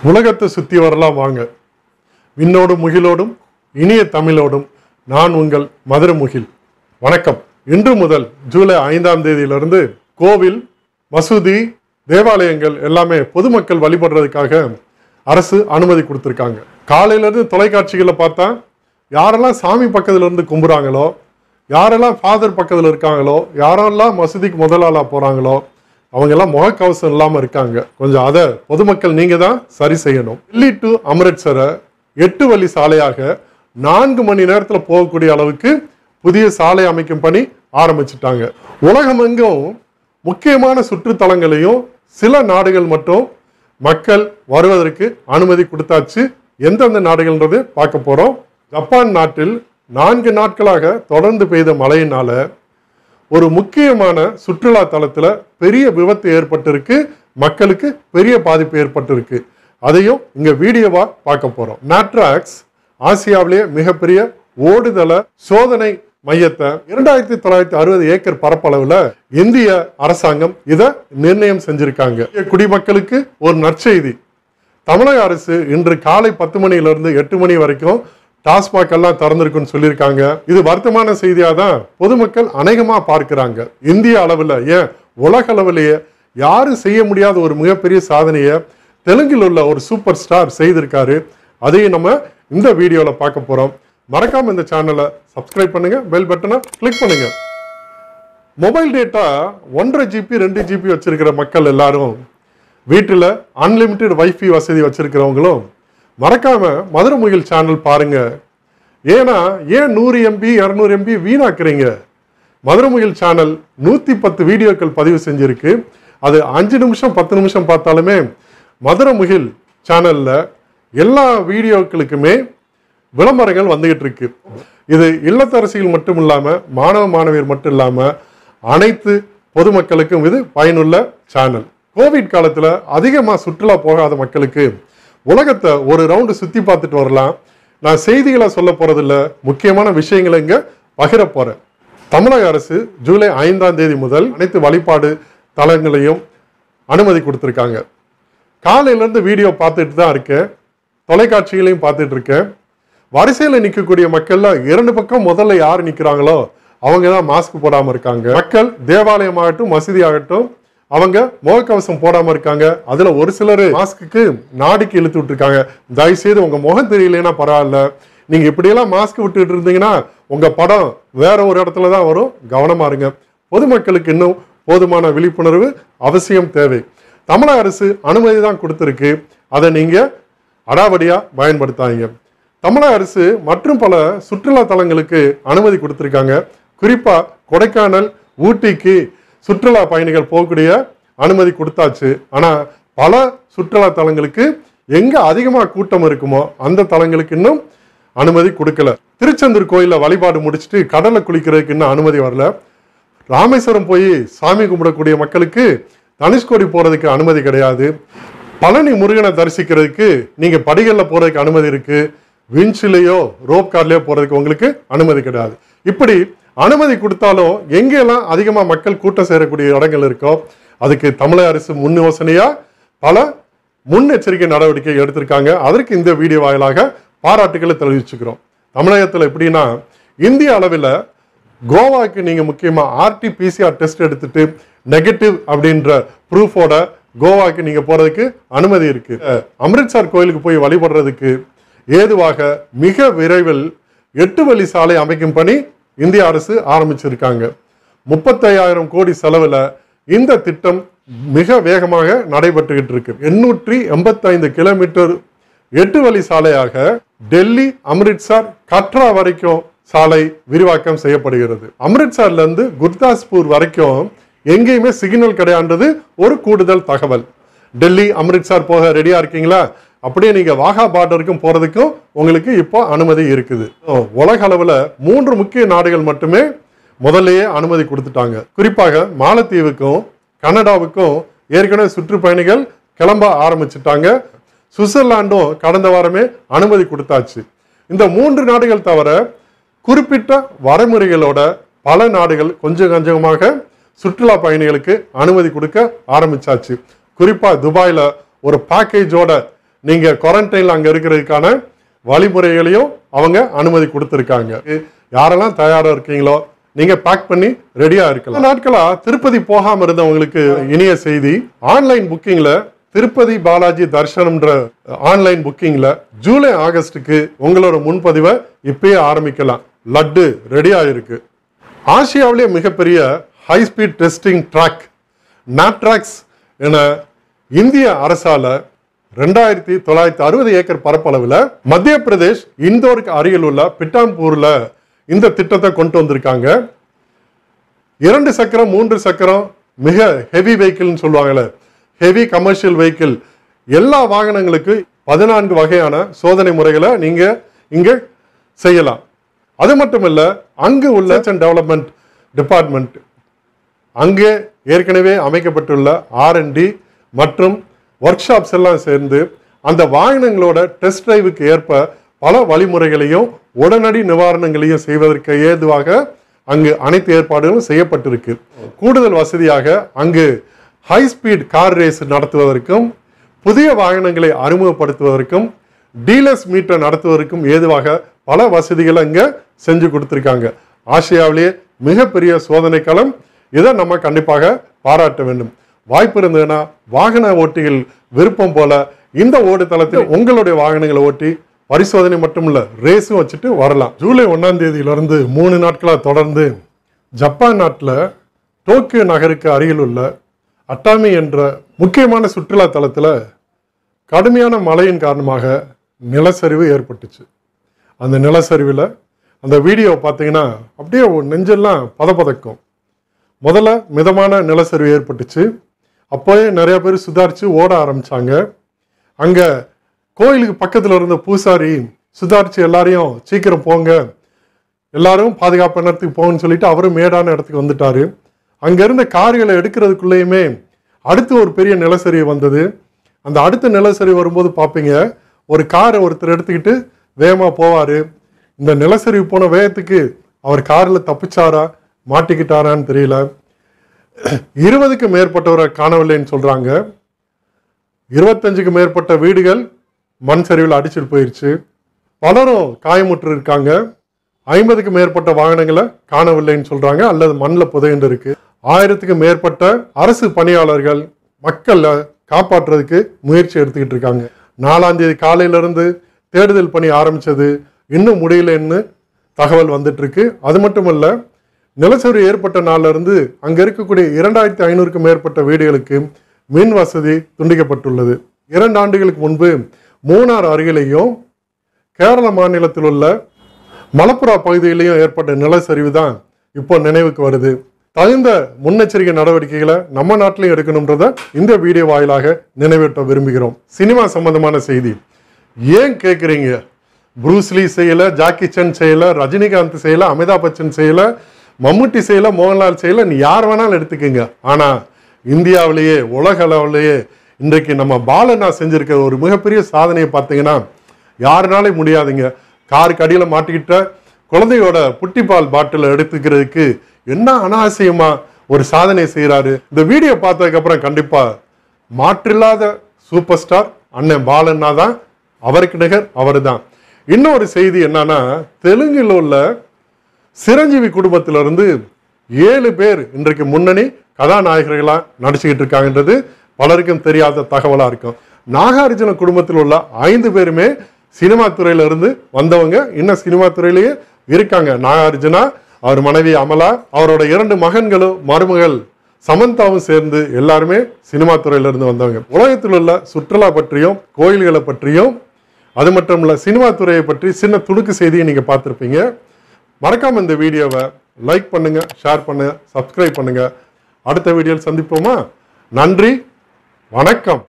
உலகத்தை சுற்றி வரலாம் வாங்க விண்ணோடும் முகிலோடும் இனிய தமிழோடும் நான் உங்கள் மதுர முகில் வணக்கம் இன்று முதல் ஜூலை ஐந்தாம் தேதியிலிருந்து கோவில் மசூதி தேவாலயங்கள் எல்லாமே பொதுமக்கள் வழிபடுறதுக்காக அரசு அனுமதி கொடுத்துருக்காங்க காலையிலேருந்து தொலைக்காட்சிகளை பார்த்தா யாரெல்லாம் சாமி பக்கத்துல இருந்து கும்புறாங்களோ யாரெல்லாம் ஃபாதர் பக்கத்தில் இருக்காங்களோ யாரெல்லாம் மசூதிக்கு முதலாளாக போகிறாங்களோ அவங்க எல்லாம் முகக்கவசம் இல்லாமல் இருக்காங்க கொஞ்சம் அதை பொதுமக்கள் நீங்கள் தான் சரி செய்யணும் டெல்லி டு அம்ரிட்சரை எட்டு வழி சாலையாக நான்கு மணி நேரத்தில் போகக்கூடிய அளவுக்கு புதிய சாலை அமைக்கும் பணி ஆரம்பிச்சிட்டாங்க உலகமெங்கும் முக்கியமான சுற்றுத்தலங்களையும் சில நாடுகள் மட்டும் மக்கள் வருவதற்கு அனுமதி கொடுத்தாச்சு எந்தெந்த நாடுகள்ன்றது பார்க்க போகிறோம் ஜப்பான் நாட்டில் நான்கு நாட்களாக தொடர்ந்து பெய்த மழையினால ஒரு முக்கியமான சுற்றுலா தலத்துல பெரிய விபத்து ஏற்பட்டிருக்கு மக்களுக்கு பெரிய பாதிப்பு ஏற்பட்டிருக்கு அதையும் இங்க வீடியோவா பார்க்க போறோம் நாட்ராக்ஸ் ஆசியாவிலேயே மிகப்பெரிய ஓடுதள சோதனை மையத்தை இரண்டாயிரத்தி தொள்ளாயிரத்தி அறுபது ஏக்கர் பரப்பளவுல இந்திய அரசாங்கம் இதை நிர்ணயம் செஞ்சிருக்காங்க குடிமக்களுக்கு ஒரு நற்செய்தி தமிழக அரசு இன்று காலை பத்து மணியிலிருந்து எட்டு மணி வரைக்கும் டாஸ்மாக் எல்லாம் திறந்திருக்குன்னு சொல்லியிருக்காங்க இது வருத்தமான செய்தியா தான் பொதுமக்கள் அநேகமா பார்க்கிறாங்க இந்திய அளவில் ஏன் உலக அளவிலேயே யாரும் செய்ய முடியாத ஒரு மிகப்பெரிய சாதனையை தெலுங்கில் உள்ள ஒரு சூப்பர் ஸ்டார் செய்திருக்காரு அதையும் நம்ம இந்த வீடியோவில் பார்க்க போறோம் மறக்காம இந்த சேனலை சப்ஸ்கிரைப் பண்ணுங்க பெல் பட்டனை கிளிக் பண்ணுங்க மொபைல் டேட்டா ஒன்றரை ஜிபி ரெண்டு ஜிபி வச்சிருக்கிற மக்கள் எல்லாரும் வீட்டில் அன்லிமிட்டெட் வைஃபை வசதி வச்சிருக்கிறவங்களும் மறக்காம மதுரை முகில் சேனல் பாருங்க ஏன்னா ஏன் நூறு எம்பி இரநூறு எம்பி வீணாக்குறீங்க மதுரை முகில் சேனல் நூற்றி பத்து வீடியோக்கள் பதிவு செஞ்சிருக்கு அது அஞ்சு நிமிஷம் பத்து நிமிஷம் பார்த்தாலுமே மதுரை முகில் சேனலில் எல்லா வீடியோக்களுக்குமே விளம்பரங்கள் வந்துகிட்டு இருக்கு இது இல்லத்தரசிகள் மட்டும் இல்லாமல் மாணவ மாணவியர் மட்டும் இல்லாமல் அனைத்து பொதுமக்களுக்கும் இது பயனுள்ள சேனல் கோவிட் காலத்தில் அதிகமாக சுற்றுலா போகாத மக்களுக்கு உலகத்தை ஒரு ரவுண்டு சுற்றி பார்த்துட்டு வரலாம் நான் செய்திகளை சொல்ல போகிறதில்ல முக்கியமான விஷயங்களை இங்கே பகிர போகிறேன் தமிழக அரசு ஜூலை ஐந்தாம் தேதி முதல் அனைத்து வழிபாடு தலங்களையும் அனுமதி கொடுத்துருக்காங்க காலையிலேருந்து வீடியோ பார்த்துட்டு தான் இருக்கேன் தொலைக்காட்சிகளையும் பார்த்துட்டு இருக்கேன் வரிசையில் நிற்கக்கூடிய மக்கள்ல இரண்டு பக்கம் முதல்ல யார் நிற்கிறாங்களோ அவங்க தான் மாஸ்க் போடாமல் இருக்காங்க மக்கள் தேவாலயம் ஆகட்டும் மசூதி ஆகட்டும் அவங்க முகக்கவசம் போடாம இருக்காங்க அதுல ஒரு சிலர் மாஸ்க்கு நாடிக்கு இழுத்து விட்டுருக்காங்க தயவு செய்து உங்க முகம் தெரியலனா பரவாயில்ல நீங்க இப்படியெல்லாம் மாஸ்க் விட்டுட்டு இருந்தீங்கன்னா உங்க படம் வேற ஒரு இடத்துல தான் வரும் கவனமா இருங்க பொதுமக்களுக்கு இன்னும் போதுமான விழிப்புணர்வு அவசியம் தேவை தமிழக அரசு அனுமதி தான் கொடுத்துருக்கு அதை நீங்க அடாவடியா பயன்படுத்தாதீங்க தமிழக அரசு மற்றும் பல சுற்றுலா தலங்களுக்கு அனுமதி கொடுத்துருக்காங்க குறிப்பா கொடைக்கானல் ஊட்டிக்கு சுற்றுலா பயணிகள் போகக்கூடிய அனுமதி கொடுத்தாச்சு ஆனா பல சுற்றுலா தலங்களுக்கு எங்க அதிகமா கூட்டம் இருக்குமோ அந்த தலங்களுக்கு இன்னும் அனுமதி கொடுக்கல திருச்செந்தூர் கோயில்ல வழிபாடு முடிச்சுட்டு கடல்ல குளிக்கிறதுக்கு இன்னும் அனுமதி வரல ராமேஸ்வரம் போய் சாமி கும்பிடக்கூடிய மக்களுக்கு தனுஷ்கோடி போறதுக்கு அனுமதி கிடையாது பழனி முருகனை தரிசிக்கிறதுக்கு நீங்க படிகள்ல போறதுக்கு அனுமதி இருக்கு விஞ்சிலேயோ ரோப் கார்லயோ போறதுக்கு உங்களுக்கு அனுமதி கிடையாது இப்படி அனுமதி கொடுத்தாலும் எங்கெல்லாம் அதிகமா மக்கள் கூட்டம் சேரக்கூடிய இடங்கள் இருக்கோ அதுக்கு தமிழக அரசு முன் யோசனையா பல முன்னெச்சரிக்கை நடவடிக்கை எடுத்திருக்காங்க அதற்கு இந்த வீடியோ வாயிலாக பாராட்டுகளை தெரிவிச்சுக்கிறோம் தமிழகத்தில் எப்படின்னா இந்திய அளவில் கோவாக்கு நீங்க முக்கியமா ஆர்டி பிசிஆர் டெஸ்ட் எடுத்துட்டு நெகட்டிவ் அப்படின்ற ப்ரூஃபோட கோவாக்கு நீங்க போறதுக்கு அனுமதி இருக்கு அஹ், அம்ரித்சர் கோயிலுக்கு போய் வழிபடுறதுக்கு ஏதுவாக மிக விரைவில் எட்டு வழி சாலை அமைக்கும் பணி இந்திய அரசு ஆரம்பிச்சிருக்காங்க முப்பத்தையாயிரம் கோடி செலவுல இந்த திட்டம் மிக வேகமாக நடைபெற்றுகிட்டு இருக்கு எண்ணூற்றி எண்பத்தைந்து கிலோமீட்டர் எட்டு வழி சாலையாக டெல்லி அம்ரிட்சர் கட்ரா வரைக்கும் சாலை விரிவாக்கம் செய்யப்படுகிறது அம்ரிட்சர்ல இருந்து குர்தாஸ்பூர் வரைக்கும் எங்கேயுமே சிக்னல் கிடையான்றது ஒரு கூடுதல் தகவல் டெல்லி அம்ரிட்சர் போக ரெடியா இருக்கீங்களா அப்படியே நீங்க வாகா பார்டருக்கும் போறதுக்கும் உங்களுக்கு இப்போ அனுமதி இருக்குது ஓ, உலக அளவுல மூன்று முக்கிய நாடுகள் மட்டுமே முதல்லயே அனுமதி கொடுத்துட்டாங்க குறிப்பாக மாலத்தீவுக்கும் கனடாவுக்கும் ஏற்கனவே சுற்றுப்பயணிகள் கிளம்ப ஆரம்பிச்சிட்டாங்க சுவிட்சர்லாண்டும் கடந்த வாரமே அனுமதி கொடுத்தாச்சு இந்த மூன்று நாடுகள் தவிர குறிப்பிட்ட வரைமுறைகளோட பல நாடுகள் கொஞ்சம் கொஞ்சமாக சுற்றுலா பயணிகளுக்கு அனுமதி கொடுக்க ஆரம்பிச்சாச்சு குறிப்பா துபாயில ஒரு பேக்கேஜோட நீங்க குவாரண்டைன்ல அங்க இருக்கிறதுக்கான வழிமுறைகளையும் அவங்க அனுமதி கொடுத்துருக்காங்க யாரெல்லாம் தயாரா இருக்கீங்களோ நீங்க பேக் பண்ணி ரெடியா இருக்கலாம் இந்த நாட்களா திருப்பதி போகாம இருந்தவங்களுக்கு இனிய செய்தி ஆன்லைன் புக்கிங்ல திருப்பதி பாலாஜி தர்ஷனம்ன்ற ஆன்லைன் புக்கிங்ல ஜூலை ஆகஸ்டுக்கு உங்களோட முன்பதிவை இப்பயே ஆரம்பிக்கலாம் லட்டு ரெடியா இருக்கு ஆசியாவிலே மிகப்பெரிய high speed testing track NATRAX என இந்திய அரசால ரெண்டாயிரத்தி தொள்ளாயிரத்தி அறுபது ஏக்கர் பரப்பளவில் மத்திய பிரதேஷ் இந்தோருக்கு அருகில் உள்ள பிட்டாம்பூர்ல இந்த திட்டத்தை கொண்டு வந்திருக்காங்க இரண்டு சக்கரம் மூன்று சக்கரம் மிக ஹெவி வெஹிக்கிள்னு சொல்லுவாங்கல்ல ஹெவி கமர்ஷியல் வெஹிக்கிள் எல்லா வாகனங்களுக்கு பதினான்கு வகையான சோதனை முறைகளை நீங்க இங்க செய்யலாம் அது மட்டும் இல்ல அங்கு உள்ள டெவலப்மெண்ட் டிபார்ட்மெண்ட் அங்கே ஏற்கனவே அமைக்கப்பட்டுள்ள ஆர்என்டி மற்றும் ஒர்க் ஷாப்ஸ் எல்லாம் சேர்ந்து அந்த வாகனங்களோட டெஸ்ட் டிரைவுக்கு ஏற்ப பல வழிமுறைகளையும் உடனடி நிவாரணங்களையும் செய்வதற்கு ஏதுவாக அங்கு அனைத்து ஏற்பாடுகளும் செய்யப்பட்டிருக்கு கூடுதல் வசதியாக அங்கு ஹை ஸ்பீட் கார் ரேஸ் நடத்துவதற்கும் புதிய வாகனங்களை அறிமுகப்படுத்துவதற்கும் டீலர்ஸ் மீட்டை நடத்துவதற்கும் ஏதுவாக பல வசதிகளை இங்க செஞ்சு கொடுத்துருக்காங்க ஆசியாவிலேயே மிகப்பெரிய சோதனை களம் இதை நம்ம கண்டிப்பாக பாராட்ட வேண்டும் வாய்ப்பு இருந்ததுன்னா வாகன ஓட்டிகள் விருப்பம் போல இந்த ஓடுதளத்தில் உங்களுடைய வாகனங்களை ஓட்டி பரிசோதனை மட்டும் இல்ல ரேஸும் வச்சுட்டு வரலாம் ஜூலை ஒன்னாம் தேதியிலிருந்து மூணு நாட்களா தொடர்ந்து ஜப்பான் நாட்டில் டோக்கியோ நகருக்கு அருகில் உள்ள அட்டாமி என்ற முக்கியமான சுற்றுலா தலத்தில் கடுமையான மழையின் காரணமாக நிலச்சரிவு ஏற்பட்டுச்சு அந்த நிலச்சரிவில் அந்த வீடியோ பார்த்தீங்கன்னா அப்படியே ஒரு நெஞ்செல்லாம் பதப்பதக்கும் முதல்ல மிதமான நிலச்சரிவு ஏற்பட்டுச்சு அப்போவே நிறைய பேர் சுதாரித்து ஓட ஆரம்பிச்சாங்க அங்கே கோயிலுக்கு பக்கத்தில் இருந்த பூசாரி சுதாரித்து எல்லாரையும் சீக்கிரம் போங்க எல்லாரும் பாதுகாப்பான இடத்துக்கு போங்கன்னு சொல்லிட்டு அவரும் மேடான இடத்துக்கு வந்துட்டாரு அங்க இருந்த கார்களை எடுக்கிறதுக்குள்ளேயுமே அடுத்து ஒரு பெரிய நிலச்சரிவு வந்தது அந்த அடுத்த நிலச்சரிவு வரும்போது பார்ப்பீங்க ஒரு காரை ஒருத்தர் எடுத்துக்கிட்டு வேகமாக போவார் இந்த நிலச்சரிவு போன வேகத்துக்கு அவர் காரில் தப்பிச்சாரா மாட்டிக்கிட்டாரான்னு தெரியல இருபதுக்கு மேற்பட்டவரை காணவில்லைன்னு சொல்றாங்க இருபத்தஞ்சுக்கு மேற்பட்ட வீடுகள் மண் சரிவில் அடிச்சிட்டு போயிருச்சு பலரும் காயமுற்று இருக்காங்க ஐம்பதுக்கு மேற்பட்ட வாகனங்களை காணவில்லைன்னு சொல்றாங்க அல்லது மண்ணில் புதைண்டு இருக்கு ஆயிரத்துக்கு மேற்பட்ட அரசு பணியாளர்கள் மக்களை காப்பாற்றுறதுக்கு முயற்சி எடுத்துக்கிட்டு இருக்காங்க நாலாம் தேதி காலையில இருந்து தேடுதல் பணி ஆரம்பிச்சது இன்னும் முடியலன்னு தகவல் வந்துட்டு இருக்கு அது மட்டும் இல்ல நிலச்சரிவு ஏற்பட்ட நாள்ல இருந்து அங்க இருக்கக்கூடிய இரண்டாயிரத்தி ஐநூறுக்கும் மேற்பட்ட வீடுகளுக்கு மின் வசதி துண்டிக்கப்பட்டுள்ளது இரண்டு ஆண்டுகளுக்கு முன்பு மூணார் அருகிலேயும் கேரள மாநிலத்தில் உள்ள மலப்புரா பகுதியிலையும் ஏற்பட்ட நிலச்சரிவு தான் இப்போ நினைவுக்கு வருது தகுந்த முன்னெச்சரிக்கை நடவடிக்கைகளை நம்ம நாட்டிலையும் எடுக்கணுன்றத இந்த வீடியோ வாயிலாக நினைவூட்ட விரும்புகிறோம் சினிமா சம்பந்தமான செய்தி ஏன் கேட்குறீங்க ப்ரூஸ்லி செய்யல ஜாக்கி சன் செய்யல ரஜினிகாந்த் செய்யல அமிதாப் பச்சன் செய்யல மம்முட்டி செய்யல மோகன்லால் செய்யல நீ யார் வேணாலும் எடுத்துக்கோங்க ஆனா இந்தியாவிலேயே உலக அளவிலேயே இன்றைக்கு நம்ம பாலனா செஞ்சிருக்கிற ஒரு மிகப்பெரிய சாதனையை பார்த்தீங்கன்னா யாருனாலே முடியாதுங்க காருக்கு அடியில் மாட்டிக்கிட்ட குழந்தையோட புட்டிப்பால் பாட்டில் எடுத்துக்கிறதுக்கு என்ன அனாவசியமா ஒரு சாதனை செய்கிறாரு இந்த வீடியோ பார்த்ததுக்கு அப்புறம் கண்டிப்பா மாற்றில்லாத சூப்பர் ஸ்டார் அண்ணன் பாலன்னா தான் அவருக்கு நிகர் அவர் தான் இன்னொரு செய்தி என்னன்னா தெலுங்கில் உள்ள சிரஞ்சீவி குடும்பத்திலிருந்து ஏழு பேர் இன்றைக்கு முன்னணி கதாநாயகர்களா நடிச்சுக்கிட்டு இருக்காங்கன்றது பலருக்கும் தெரியாத தகவலா இருக்கும் நாகார்ஜுன குடும்பத்தில் உள்ள ஐந்து பேருமே சினிமா துறையில இருந்து வந்தவங்க இன்னும் சினிமா துறையிலேயே இருக்காங்க நாகார்ஜுனா அவர் மனைவி அமலா அவரோட இரண்டு மகன்களும் மருமகள் சமந்தாவும் சேர்ந்து எல்லாருமே சினிமா துறையில இருந்து வந்தவங்க உலகத்தில் உள்ள சுற்றுலா பற்றியும் கோயில்களை பற்றியும் அது மட்டும் இல்ல சினிமா துறையை பற்றி சின்ன துணுக்கு செய்தியை நீங்க பார்த்திருப்பீங்க மறக்காம இந்த வீடியோவை லைக் பண்ணுங்க ஷேர் பண்ணுங்க சப்ஸ்கிரைப் பண்ணுங்க அடுத்த வீடியோவில் சந்திப்போமா நன்றி வணக்கம்